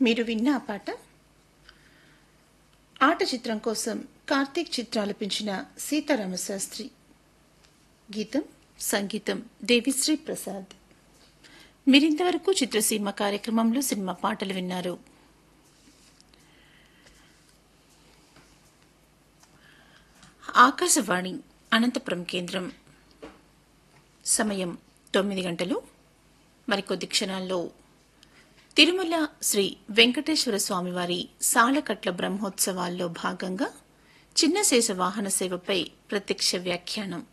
మీరు విన్న ఆ పాట ఆట చిత్రం కోసం కార్తీక్ చిత్రాలపించిన సీతారామ శాస్త్రి గీతం సంగీతం దేవిశ్రీ ప్రసాద్ మీరింతవరకు చిత్రసీమ కార్యక్రమంలో సినిమా పాటలు విన్నారు ఆకాశవాణి అనంతపురం కేంద్రం సమయం తొమ్మిది గంటలు మరికొద్ది క్షణాల్లో తిరుమల శ్రీ వెంకటేశ్వర స్వామివారి సాలకట్ల బ్రహ్మోత్సవాల్లో భాగంగా చిన్నశేష వాహన సేవపై ప్రత్యక్ష వ్యాఖ్యానం